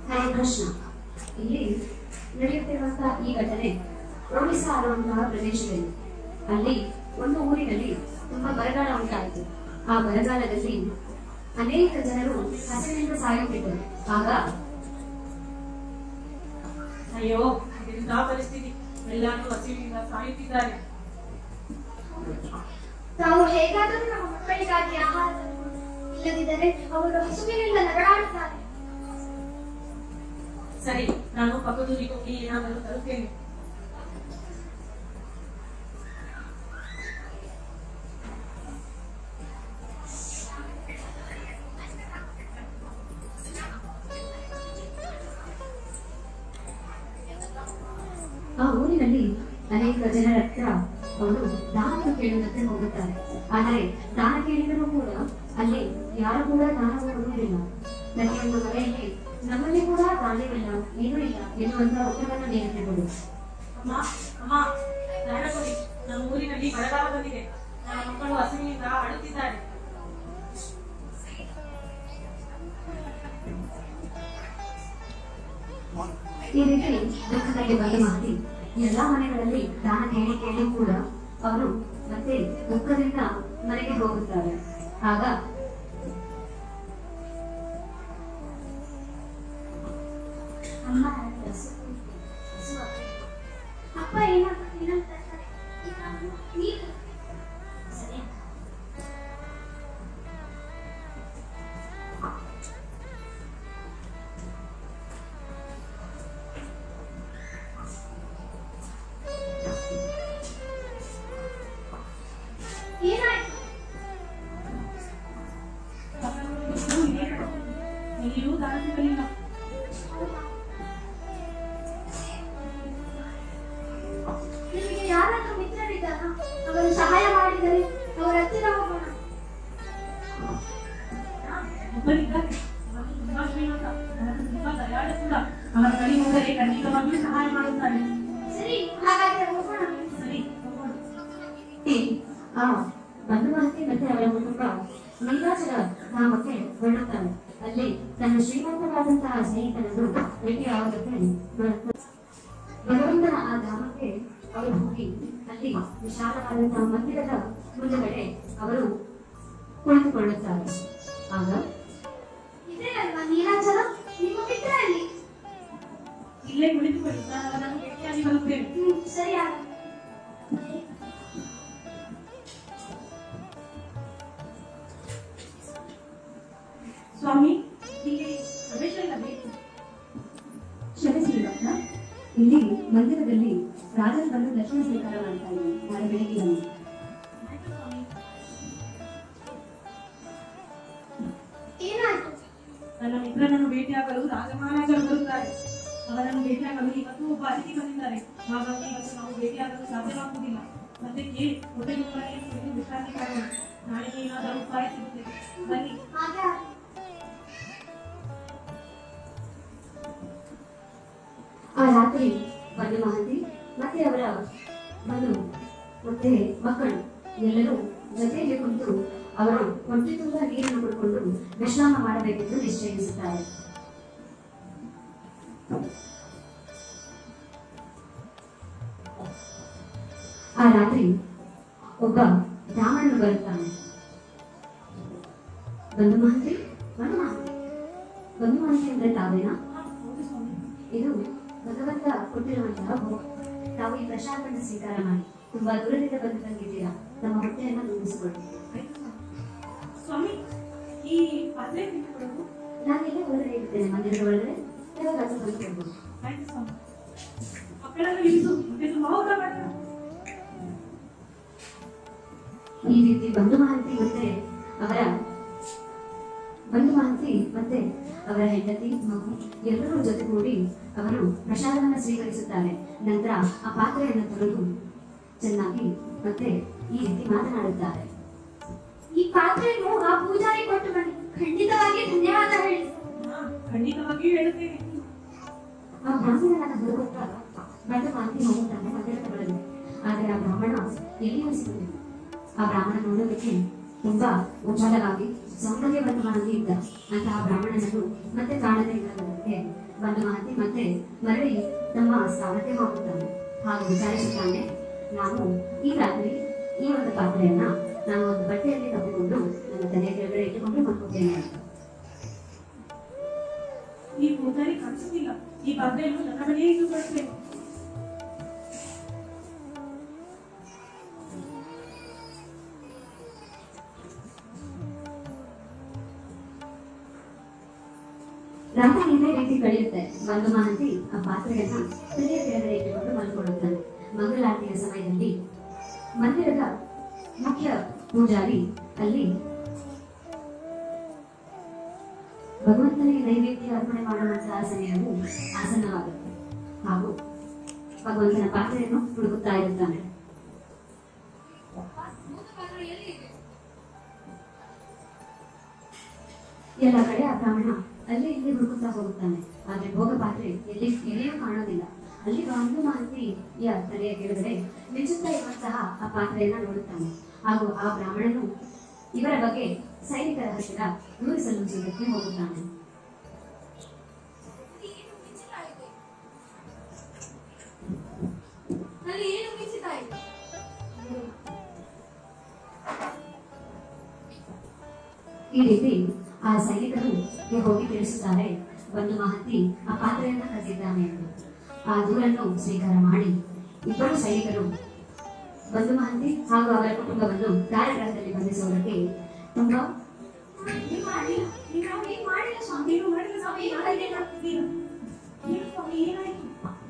ಹರೇ ಕೃಷ್ಣ ಇಲ್ಲಿ ನಡೆಯುತ್ತಿರುವಂತಹ ಈ ಘಟನೆ ಒಡಿಶಾ ಅನ್ನುವಂತಹ ಪ್ರದೇಶದಲ್ಲಿ ಅಲ್ಲಿ ಒಂದು ಊರಿನಲ್ಲಿ ತುಂಬಾ ಬರಗಾಲ ಉಂಟಾಯಿತು ಆ ಬರಗಾಲದಲ್ಲಿ ಅನೇಕ ಜನರು ಹಸಿವಿನಿಂದ ಸಾಯುತ್ತಿದ್ದರು ಆಗ ಅಯ್ಯೋ ಇದರಿಂದ ಪರಿಸ್ಥಿತಿ ಎಲ್ಲರೂ ಹಸಿವಿನಿಂದ ಸಾಯುತ್ತಿದ್ದಾರೆ ತಾವು ಹೇಗಾದರೂ ನಮ್ಮ ಮಕ್ಕಳಿಗಾಗಿ ಆಹಾರ ತಂದುಕೊಡಿ. ಇಲ್ಲದಿದ್ದರೆ ಅವರು ಹಸುವಿನಿಂದ ನರಳಾಡುತ್ತಾರೆ ಸರಿ ನಾನು ಪಕ್ಕದೂರಿಗೆ ಹೋಗಿ ಏನಾದರೂ ತರುತ್ತೇನೆ ಆ ಊರಿನಲ್ಲಿ ಅನೇಕ ಜನರ ಹತ್ರ ಅವರು ದಾನ ಕೇಳುವಂತೆ ಹೋಗುತ್ತಾರೆ ಆದರೆ ದಾನ ಕೇಳಿದರೂ ಕೂಡ ಅಲ್ಲಿ ಯಾರು ಕೂಡ ದಾನ ಕೊಡುವುದಿಲ್ಲ ಪ್ರತಿಯೊಂದು ಮನೆಯಲ್ಲಿ ನಮ್ಮಲ್ಲಿ ಕೂಡ ದಾನವಿಲ್ಲ ಏನೂ ಇಲ್ಲ ಎನ್ನುವಂತ ಉತ್ತರವನ್ನು ನೀಡುತ್ತಿರುವುದು ಅಮ್ಮ ಅಮ್ಮ ದಾನ ಕೊಡಿ ನಮ್ಮ ಊರಿನಲ್ಲಿ ಬರಗಾಲ ಬಂದಿದೆ ನನ್ನ ಮಕ್ಕಳು ಹಸಿವಿನಿಂದ ಅಳುತ್ತಿದ್ದಾರೆ ಈ ರೀತಿ ದುಃಖದಲ್ಲಿ ಬಂದ ಮಾಡಿ ಎಲ್ಲಾ ಮನೆಗಳಲ್ಲಿ ದಾನ ಕೇಳಿ ಕೇಳಿ ಕೂಡ ಅವರು ಮತ್ತೆ ದುಃಖದಿಂದ ಮನೆಗೆ ಹೋಗುತ್ತಾರೆ ಆಗ ಅಮ್ಮ ನನಗೆ ಹಸು ಹಸುವಾಗಿದೆ. ಅಪ್ಪ ಏನಾದ್ರು ಏನಂತ ಅಂತಾರೆ? ಈಗ ಅವನು ನೀರು ಸರಿ ಅಕ್ಕ. ಏನಾಯ್ತು ಎಲ್ಲಿಯೂ ದಾನ ಸಿಗಲಿಲ್ಲ ನಿಮಗೆ ಯಾರಾದ್ರೂ ಮಿತ್ರರಿದ್ದಾರಾ ಅವರು ಸಹಾಯ ಮಾಡಿದರೆ ಅವರ ಹತ್ತಿರ ಹೋಗೋಣ ಒಬ್ಬರಿದ್ದಾರೆ ಅವರು ತುಂಬಾ ಶ್ರೀಮಂತ ಅವರು ತುಂಬಾ ದಯಾಳು ಕೂಡ ಅವರ ಬಳಿ ಹೋದರೆ ಖಂಡಿತವಾಗಿಯೂ ಸಹಾಯ ಮಾಡುತ್ತಾರೆ ಸರಿ ಹಾಗಾದ್ರೆ ಹೋಗೋಣ ಸರಿ ಹೋಗೋಣ ಈ ಆ ಬಂಧು ಮಾಹಿತಿ ಮತ್ತೆ ಅವರ ಕುಟುಂಬ ನೀಲಾಚಲ ಧಾಮಕ್ಕೆ ಹೊರಡುತ್ತಾರೆ ಅಲ್ಲಿ ತನ್ನ ಶ್ರೀಮಂತವಾದಂತಹ ಸ್ನೇಹಿತನನ್ನು ಭೇಟಿಯಾಗೋದಕ್ಕೆ ಬರುತ್ತಾರೆ. ಭಗವಂತನ ಆ ಧಾಮಕ್ಕೆ ಅವರು ಹೋಗಿ ಅಲ್ಲಿ ವಿಶಾಲವಾದಂತಹ ಮಂದಿರದ ಮುಂದುಗಡೆ ಅವರು ಕುಳಿತುಕೊಳ್ಳುತ್ತಾರೆ ಆಗ ಇದೇ ಅಲ್ವಾ ನೀಲಾಚಲ ನಿಮ್ಮ ಮಿತ್ರ ಅಲ್ಲಿ ಇಲ್ಲೇ ಕುಳಿತುಕೊಳ್ಳಿ ನಾನು ಅವರನ್ನು ಭೇಟಿಯಾಗಿ ಬರುತ್ತೇನೆ ಹ್ಮ್ ಸರಿ ಹಾಗಾದ್ರೆ. ಸ್ವಾಮಿ ಇಲ್ಲಿ ಪ್ರವೇಶ ಇಲ್ಲವೇ ಕ್ಷಮಿಸಿ ಭಕ್ತ ಇಲ್ಲಿ ಮಂದಿರದಲ್ಲಿ ರಾಜರು ಬಂದು ದರ್ಶನ ಸ್ವೀಕಾರ ಮಾಡ್ತಾ ಇದ್ದಾರೆ ನಾಳೆ ಬೆಳಿಗ್ಗೆ ಬನ್ನಿ. ಆಯ್ತು ಸ್ವಾಮಿ ಏನಾಯ್ತು ನನ್ನ ಮಿತ್ರನನ್ನು ಭೇಟಿಯಾಗಲು ರಾಜಮಹಾರಾಜರು ಬರುತ್ತಾರೆ ಅವರನ್ನು ಭೇಟಿಯಾಗಲು ಇವತ್ತು ಒಬ್ಬ ಅತಿಥಿ ಬಂದಿದ್ದಾರೆ ಹಾಗಾಗಿ ಇವತ್ತು ನಾವು ಭೇಟಿಯಾಗಲು ಸಾಧ್ಯವಾಗುವುದಿಲ್ಲ ಮತ್ತೆ ಕೇಳಿ ಹೋಟೆಲ್ ಒಳಗೆ ಕುಳಿತು ವಿಶ್ರಾಂತಿ ಮಾಡೋಣ ನಾಳೆಗೆ ಏನಾದರೂ ಉಪಾಯ ಸಿಗುತ್ತದೆ ಬನ್ನಿ ಹಾಗೆ ಆಗ್ಲಿ. ಆ ರಾತ್ರಿ ಬಂದು ಮಹಂತಿ ಮತ್ತೆ ಅವರ ಮನು ಮತ್ತೆ ಮಕ್ಕಳು ಎಲ್ಲರೂ ಜೊತೆಯಲ್ಲಿ ಕುಂತು ಅವರು ಹೊಟ್ಟೆ ತುಂಬ ನೀರನ್ನು ಕುಡ್ಕೊಂಡು ವಿಶ್ರಾಮ ಮಾಡಬೇಕೆಂದು ನಿಶ್ಚಯಿಸುತ್ತಾರೆ ಆ ರಾತ್ರಿ ಒಬ್ಬ ಬ್ರಾಹ್ಮಣನು ಬರುತ್ತಾನೆ ಬಂದು ಮಹಂತಿ ಬಂದು ಮಹಂತಿ ಬಂದು ಮಹಂತಿ ಅಂದ್ರೆ ತಾವೇನಾ ಹಾ, ಹೌದು ಸ್ವಾಮಿ ಇದು ಭಗವಂತ ಕೊಟ್ಟಿರುವಂತಹ ಭೋಗ ತಾವು ಈ ಪ್ರಸಾದವನ್ನು ಸ್ವೀಕಾರ ಮಾಡಿ ತುಂಬಾ ದೂರದಿಂದ ಬಂದು ತಂದಿದ್ದೀರಾ ನಮ್ಮ ಹೊಟ್ಟೆಯನ್ನು ತುಂಬಿಸಿಕೊಳ್ಳಿ ಆಯ್ತು ಸ್ವಾಮಿ ಸ್ವಾಮಿ ಈ ಪಾತ್ರೆ ಬಿಟ್ಟುಕೊಡೋದು ನಾನೆಲ್ಲ ಹೊರಗಡೆ ಇರ್ತೇನೆ ಮಂದಿರದ ಒಳಗಡೆ ಯಾವಾಗಾದ್ರೂ ಬಂದು ಕೊಡ್ಬೋದು ಆಯ್ತು ಸ್ವಾಮಿ ಮಕ್ಕಳನ್ನು ಇರಿಸು ಹೊಟ್ಟೆ ತುಂಬಾ ಊಟ ಮಾಡೋಣ ಈ ರೀತಿ ಬಂಧು ಮಹಂತಿ ಮತ್ತೆ ಅವರ ಬಂಧು ಮಹಂತಿ ಮತ್ತೆ ಅವರ ಹೆಂಡತಿ ಮಗು ಎಲ್ಲರೂ ಜೊತೆಗೂಡಿ ಅವರು ಪ್ರಸಾದವನ್ನು ಸ್ವೀಕರಿಸುತ್ತಾರೆ ನಂತರ ಆ ಪಾತ್ರೆಯನ್ನು ತೊಳೆದು ಚೆನ್ನಾಗಿ ಮತ್ತೆ ಈ ರೀತಿ ಮಾತನಾಡುತ್ತಾರೆ ಈ ಪಾತ್ರೆಯನ್ನು ಆ ಪೂಜಾರಿ ಕೊಟ್ಟು ಬನ್ನಿ ಖಂಡಿತವಾಗಿ ಧನ್ಯವಾದ ಹೇಳಿ ಹಾ, ಖಂಡಿತವಾಗಿಯೂ ಹೇಳುತ್ತೇನೆ ಆ ಬ್ರಾಹ್ಮಣನ ಹುಡುಗ ಬಂದು ಮಾತಿ ಹೋಗುತ್ತಾನೆ ಮಂದಿರದ ಒಳಗೆ ಆದರೆ ಆ ಬ್ರಾಹ್ಮಣ ಎಲ್ಲಿಯೂ ಸಿಗುತ್ತಿಲ್ಲ ಆ ಬ್ರಾಹ್ಮಣ ನೋಡೋದಕ್ಕೆ ತುಂಬಾ ಉಜ್ವಲವಾಗಿ ಸೌಂದರ್ಯವಂತವಾಗಿ ಇದ್ದ ಅಂತಹ ಬ್ರಾಹ್ಮಣನನ್ನು ಮತ್ತೆ ಕಾಣದೇ ಇರೋದಕ್ಕೆ ಬಂದು ಮಹತಿ ಮತ್ತೆ ಮರಳಿ ತಮ್ಮ ಸ್ಥಾನಕ್ಕೆ ಹೋಗುತ್ತಾನೆ ಹಾಗೂ ವಿಚಾರಿಸುತ್ತಾನೆ ನಾನು ಈ ರಾತ್ರಿ ಈ ಒಂದು ಪಾತ್ರೆಯನ್ನ ನಾನು ಒಂದು ಬಟ್ಟೆಯಲ್ಲಿ ತಪ್ಪಿಕೊಂಡು ನನ್ನ ತಲೆಯ ಕೆಳಗಡೆ ಇಟ್ಟುಕೊಂಡು ಮಲ್ಕೋತೇನೆ ಅಂತ ಈ ಪೂಜಾರಿ ಕಳಿಸುವುದಿಲ್ಲ ಈ ಪಾತ್ರೆಯನ್ನು ನನ್ನ ಬಳಿಯೇ ಇಟ್ಟುಕೊಳ್ಬೇಕು ರಾತ್ರಿ ಇದೇ ರೀತಿ ಕಳೆಯುತ್ತೆ ಬಂದು ಮಹಂತಿ ಆ ಪಾತ್ರೆಯನ್ನ ತಲೆಯ ಕೆಳಗಡೆ ಇಟ್ಟುಕೊಂಡು ಮಲ್ಕೊಳ್ಳುತ್ತಾನೆ ಮಂಗಳಾರತಿಯ ಸಮಯದಲ್ಲಿ ಮಂದಿರದ ಮುಖ್ಯ ಪೂಜಾರಿ ಅಲ್ಲಿ ಭಗವಂತನಿಗೆ ನೈವೇದ್ಯ ಅರ್ಪಣೆ ಮಾಡುವಂತಹ ಸಮಯವು ಆಸನ್ನವಾಗುತ್ತೆ ಹಾಗೂ ಭಗವಂತನ ಪಾತ್ರೆಯನ್ನು ಹುಡುಕುತ್ತಾ ಇರುತ್ತಾನೆ ಎಲ್ಲ ಕಡೆ ಆ ಬ್ರಾಹ್ಮಣ ಅಲ್ಲಿ ಇಲ್ಲಿ ಹುಡುಕುತ್ತಾ ಹೋಗುತ್ತಾನೆ ಆದ್ರೆ ಭೋಗ ಪಾತ್ರೆ ಎಲ್ಲಿ ಎಲ್ಲಿಯೂ ಕಾಣೋದಿಲ್ಲ ಅಲ್ಲಿ ಒಂದು ಮಾಹಿತಿಯ ತಲೆಯ ಕೆಳಗಡೆ ಮಿಂಚುತ್ತಾ ಇರುವಂತಹ ಆ ಪಾತ್ರೆಯನ್ನ ನೋಡುತ್ತಾನೆ ಹಾಗೂ ಆ ಬ್ರಾಹ್ಮಣನು ಇವರ ಬಗ್ಗೆ ಸೈನಿಕರ ಹತ್ತಿರ ದೂರು ಸಲ್ಲಿಸುವುದಕ್ಕೆ ಹೋಗುತ್ತಾನೆ ಅಲ್ಲಿ ಏನು ಮಿಂಚುತ್ತಾ ಇದೆ ಈ ರೀತಿ ಆ ಸೈನಿಕರು ಹೋಗಿ ತಿಳಿಸುತ್ತಾರೆ ಒಂದು ಮಹತಿ ಆ ಪಾತ್ರೆಯನ್ನ ಕಸಿದ್ದಾನೆ ಎಂದು ಆ ದೂರನ್ನು ಸ್ವೀಕಾರ ಮಾಡಿ ಇಬ್ಬರು ಸೈನಿಕರು ಬಂಧು ಮಹಂತಿ ಹಾಗೂ ಅವರ ಕುಟುಂಬವನ್ನು ಕಾರಾಗೃಹದಲ್ಲಿ ಬಂಧಿಸುವುದಕ್ಕೆ ತುಂಬಾ ನೀವ್ ಮಾಡಿಲ್ಲ ನೀವ್ ನಾವು ಏನ್ ಮಾಡಿಲ್ಲ ಸ್ವಾಮಿ ನೀವು ಮಾಡಿದ ಸ್ವಾಮಿ ಯಾರಿಗೆ ಮಾಡ್ತಿದ್ದೀರಾ ಏನು ಸ್ವಾಮಿ ಏನಾಯ್ತು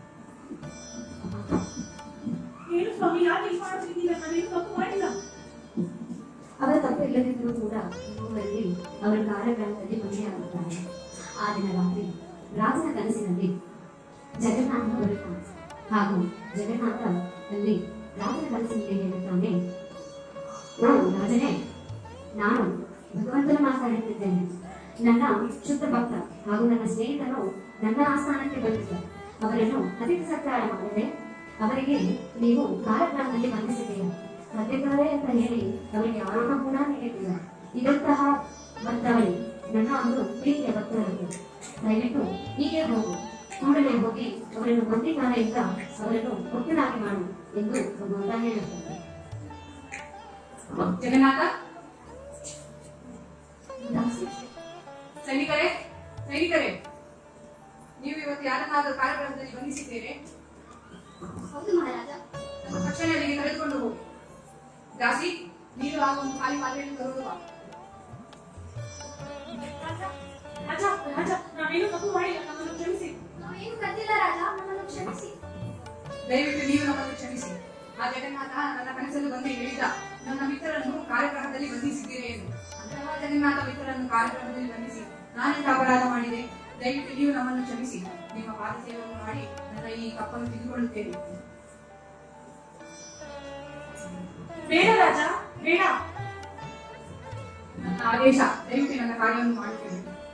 ಏನು ಸ್ವಾಮಿ ಯಾಕೆ ಹೀಗೆ ಮಾಡುತ್ತಿದ್ದೀರಾ ನಾನೇನು ತಪ್ಪು ಮಾಡಿಲ್ಲ ಅವರ ತಪ್ಪು ಇಲ್ಲದಿದ್ದರೂ ಕೂಡ ಮೂವರಲ್ಲಿ ಅವರ ಕಾರಾಗೃಹದಲ್ಲಿ ಬಂಧಿಯಾಗುತ್ತಾರೆ ಆ ದಿನ ರಾತ್ರಿ ರಾಜನ ಕನಸಿನಲ್ಲಿ ಜಗನ್ನಾಥ ಬರುತ್ತಾನೆ ಹಾಗೂ ಜಗನ್ನಾಥ ಅಲ್ಲಿ ರಾಜನ ಕನಸಿನಲ್ಲಿ ಹೇಳುತ್ತಾನೆ ಓ ರಾಜನೇ ನಾನು ಭಗವಂತನ ಮಾತಾಡುತ್ತಿದ್ದೇನೆ ನನ್ನ ಶುದ್ಧ ಭಕ್ತ ಹಾಗೂ ನನ್ನ ಸ್ನೇಹಿತನು ನನ್ನ ಆಸ್ಥಾನಕ್ಕೆ ಬಂದಿದ್ದ ಅವರನ್ನು ಅತಿಥಿ ಸತ್ಕಾರ ಮಾಡಿದೆ ಅವರಿಗೆ ನೀವು ಕಾರಾಗೃಹದಲ್ಲಿ ಬಂಧಿಸಿದ್ದೀರ ಸತ್ಯಕಾರೆ ಅಂತ ಹೇಳಿ ಅವರಿಗೆ ಆರೋಪ ಕೂಡ ನೀಡಿದ್ದೀರ ಇದಂತಹ ಬಂದವಳಿ ನನ್ನ ಒಂದು ಪ್ರೀತಿಯ ಭಕ್ತರದ್ದು ದಯವಿಟ್ಟು ಹೀಗೆ ಹೋಗು ಕೂಡಲೇ ಹೋಗಿ ಅವರನ್ನು ಬಂದಿಕಾರೆಯಿಂದ ಅವರನ್ನು ಮುಕ್ತನಾಗಿ ಮಾಡು ಎಂದು ಭಗವಂತ ಹೇಳುತ್ತಾರೆ ಜಗನ್ನಾಥ ದಾಸಿ ಸೈನಿಕರೇ ಸೈನಿಕರೇ ನೀವು ಇವತ್ತು ಯಾರನ್ನಾದರೂ ಕಾರಾಗೃಹದಲ್ಲಿ ಬಂಧಿಸಿದ್ದೇನೆ ಹೌದು ಮಹಾರಾಜ ನಮ್ಮ ತಕ್ಷಣ ಅಲ್ಲಿಗೆ ಕರೆದುಕೊಂಡು ಹೋಗಿ ದಾಸಿ ನೀನು ಆ ಒಂದು ಖಾಲಿ ಪಾತ್ರೆಯನ್ನು ತರುವುದು ಬಾ. ರಾಜ ರಾಜ ರಾಜ ನಾವೇನು ತಪ್ಪು ಮಾಡಿಲ್ಲ ನಮ್ಮನ್ನು ಕ್ಷಮಿಸಿ ನಾವು ಏನು ಕದ್ದಿಲ್ಲ ರಾಜ ನಮ್ಮನ್ನು ಕ್ಷಮಿಸಿ ದಯವಿಟ್ಟು ನೀವು ನಮ್ಮನ್ನು ಕ್ಷಮಿಸಿ ಆ ಜಗನ್ನಾಥ ನನ್ನ ಕನಸಲ್ಲಿ ಬಂದು ಹೇಳಿದ ನನ್ನ ಮಿತ್ರರನ್ನು ಕಾರಾಗೃಹದಲ್ಲಿ ಬಂಧಿಸಿದ್ದೀರಿ ಎಂದು ಅಂತಹ ಜಗನ್ನಾಥ ಮಿತ್ರರನ್ನು ಕಾರಾಗೃಹದಲ್ಲಿ ಬಂಧಿಸಿ ನಾನೆಂತ ಅಪರಾಧ ಮಾಡಿದೆ ದಯವಿಟ್ಟು ನೀವು ನಮ್ಮನ್ನು ಕ್ಷಮಿಸಿ ನಿಮ್ಮ ಪಾದ ಸೇವೆಯನ್ನು ಮಾಡಿ ನನ್ನ ಈ ಕಪ್ಪನ್ನು ತೆಗೆದುಕೊಳ್ಳುತ್ತೇನೆ ಬೇಡ ರಾಜ ಬೇಡ ನನ್ನ ಆದೇಶ ದಯವಿಟ್ಟು ನನ್ನ ಕಾರ್ಯವನ್ನು ಮಾಡುತ್ತೇನೆ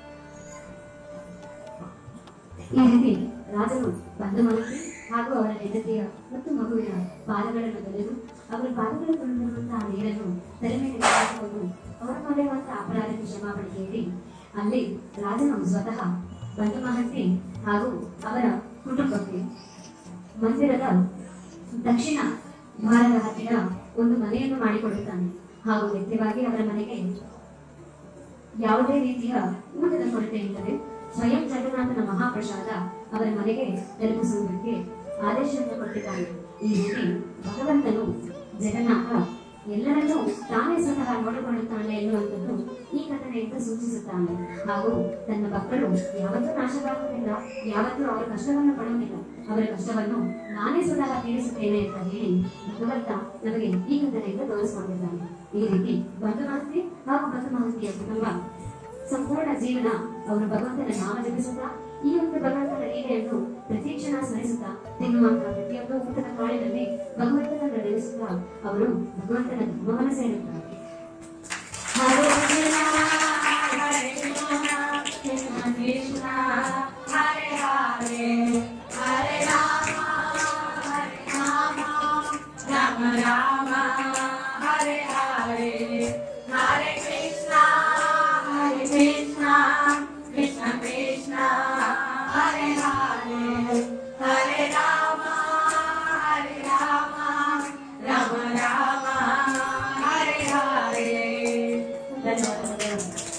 ಈ ರೀತಿ ರಾಜನು ಬಂದು ಮಲಗಿ ಹಾಗೂ ಅವರ ಹೆಂಡತಿಯ ಮತ್ತು ಮಗುವಿನ ಪಾದಗಳನ್ನು ತೊಳೆದು ಅವರ ಪಾದಗಳು ತೊಳೆದಿರುವಂತಹ ನೀರನ್ನು ತಲೆ ಮೇಲೆ ಹಾಕಿಕೊಂಡು ಅವರು ಮಾಡಿರುವಂತಹ ಅಪರಾಧಕ್ಕೆ ಕ್ಷಮಾಪಣೆ ಕೇಳಿ ಅಲ್ಲಿ ರಾಜನು ಸ್ವತಃ ಬಂದು ಮಹಂತಿ ಹಾಗೂ ಅವರ ಕುಟುಂಬಕ್ಕೆ ಮಂದಿರದ ದಕ್ಷಿಣ ದ್ವಾರದ ಹತ್ತಿರ ಒಂದು ಮನೆಯನ್ನು ಮಾಡಿಕೊಡುತ್ತಾನೆ ಹಾಗೂ ವ್ಯಕ್ತಿವಾಗಿ ಅವರ ಮನೆಗೆ ಯಾವುದೇ ರೀತಿಯ ಊಟದ ಕೊರತೆ ಇಲ್ಲದೆ ಸ್ವಯಂ ಜಗನ್ನಾಥನ ಮಹಾಪ್ರಸಾದ ಅವರ ಮನೆಗೆ ತಲುಪಿಸುವುದಕ್ಕೆ ಆದೇಶವನ್ನು ಕೊಟ್ಟಿದ್ದಾನೆ ಈ ರೀತಿ ಭಗವಂತನು ಜಗನ್ನಾಥ ಎಲ್ಲರನ್ನೂ ತಾನೇ ಸ್ವತಃ ನೋಡಿಕೊಳ್ಳುತ್ತಾನೆ ಎನ್ನುವಂಥದ್ದು ಈ ಕಥನೆಯಿಂದ ಸೂಚಿಸುತ್ತಾನೆ ಹಾಗೂ ತನ್ನ ಭಕ್ತರು ಯಾವತ್ತೂ ನಾಶವಾಗುವುದಿಲ್ಲ ಯಾವತ್ತೂ ಅವರ ಕಷ್ಟವನ್ನು ಪಡುವುದಿಲ್ಲ ಅವರ ಕಷ್ಟವನ್ನು ನಾನೇ ಸ್ವತಃ ತೀರಿಸುತ್ತೇನೆ ಅಂತ ಹೇಳಿ ಭಗವಂತ ನಮಗೆ ಈ ಕಥನೆಯಿಂದ ತೋರಿಸಿಕೊಂಡಿದ್ದಾನೆ ಈ ರೀತಿ ಬಂಧು ಮಹತಿ ಹಾಗೂ ಬಂಧು ಮಹತಿಯ ಕುಟುಂಬ ಸಂಪೂರ್ಣ ಜೀವನ ಅವರು ಭಗವಂತನ ನಾಮ ಜಪಿಸುತ್ತಾ ಈ ಒಂದು ಭಗವಂತನ ಲೀಲೆಯನ್ನು ಪ್ರತಿ ಕ್ಷಣ ಸ್ಮರಿಸುತ್ತಾ ತಿನ್ನುವಂತಹ ಪ್ರತಿಯೊಂದು ಊಟದ ಕಾಳಿನಲ್ಲಿ ಭಗವಂತನ ನೆನೆಸುತ್ತಾ ಅವರು ಭಗವಂತನ ಧರ್ಮವನ್ನು ಸೇರುತ್ತಾರೆ ಹರೇ ಕೃಷ್ಣ, ಹರೇ ಕೃಷ್ಣ, ಕೃಷ್ಣ ಕೃಷ್ಣ, ಹರೇ ಹರೇ, ಹರೇ ರಾಮ, ಹರೇ ರಾಮ, ರಾಮ ರಾಮ, ಹರೇ ಹರೇ, ಹರೇ ಕೃಷ್ಣ, ಹರೇ ಕೃಷ್ಣ, ಕೃಷ್ಣ ಕೃಷ್ಣ, ಹರೆ ಹರೆ ಹರೆ ರಾಮ ಹರೆ ರಾಮ ರಾಮ ರಾಮ ಹರೆ ಹರೆ ಧನ್ಯವಾದಗಳು